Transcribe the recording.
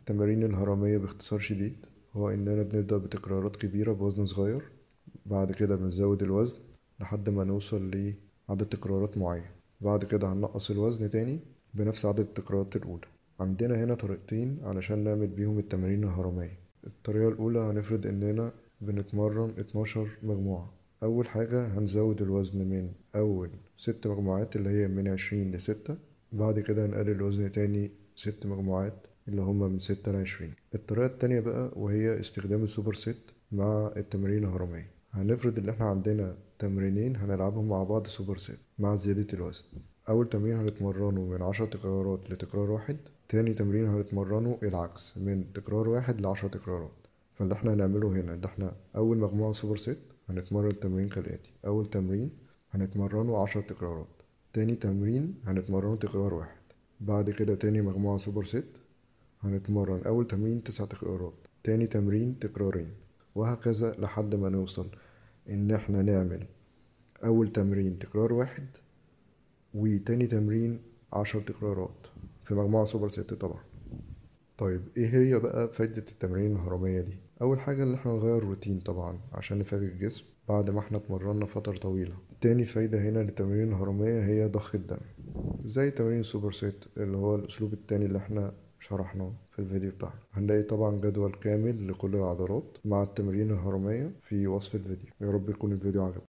التمارين الهرمية باختصار شديد هو إننا بنبدأ بتكرارات كبيرة بوزن صغير بعد كده بنزود الوزن لحد ما نوصل لعدد تكرارات معين بعد كده هننقص الوزن تاني بنفس عدد التكرارات الأولى عندنا هنا طريقتين علشان نعمل بيهم التمارين الهرمية الطريقة الأولى هنفرض إننا بنتمرن اتناشر مجموعة أول حاجة هنزود الوزن من أول ست مجموعات اللي هي من عشرين لستة بعد كده هنقلل الوزن تاني ست مجموعات اللي هما من ستة لعشرين الطريقة التانية بقى وهي استخدام السوبر ست مع التمارين الهرمية هنفرض إن احنا عندنا تمرينين هنلعبهم مع بعض سوبر ست مع زيادة الوزن أول تمرين هنتمرنه من عشر تكرارات لتكرار واحد تاني تمرين هنتمرنه العكس من تكرار واحد لعشر تكرارات فاللي احنا هنعمله هنا اللي احنا أول مجموعة سوبر ست هنتمرن التمرين كالآتي أول تمرين هنتمرنه عشر تكرارات تاني تمرين هنتمرنه تكرار واحد بعد كده تاني مجموعة سوبر ست هنتمرن أول تمرين تسع تكرارات تاني تمرين تكرارين وهكذا لحد ما نوصل إن احنا نعمل أول تمرين تكرار واحد وتاني تمرين عشر تكرارات في مجموعة سوبر ست طبعا طيب ايه هي بقى فايدة التمارين الهرمية دي أول حاجة اللي احنا نغير روتين طبعا عشان نفاجئ الجسم بعد ما احنا اتمرنا فترة طويلة تاني فايدة هنا للتمارين الهرمية هي ضخ الدم زي تمارين السوبر سيت اللي هو الأسلوب التاني اللي احنا شرحناه في الفيديو بتاعنا هنلاقي طبعا جدول كامل لكل العضلات مع التمارين الهرمية في وصف الفيديو يا رب يكون الفيديو عجبك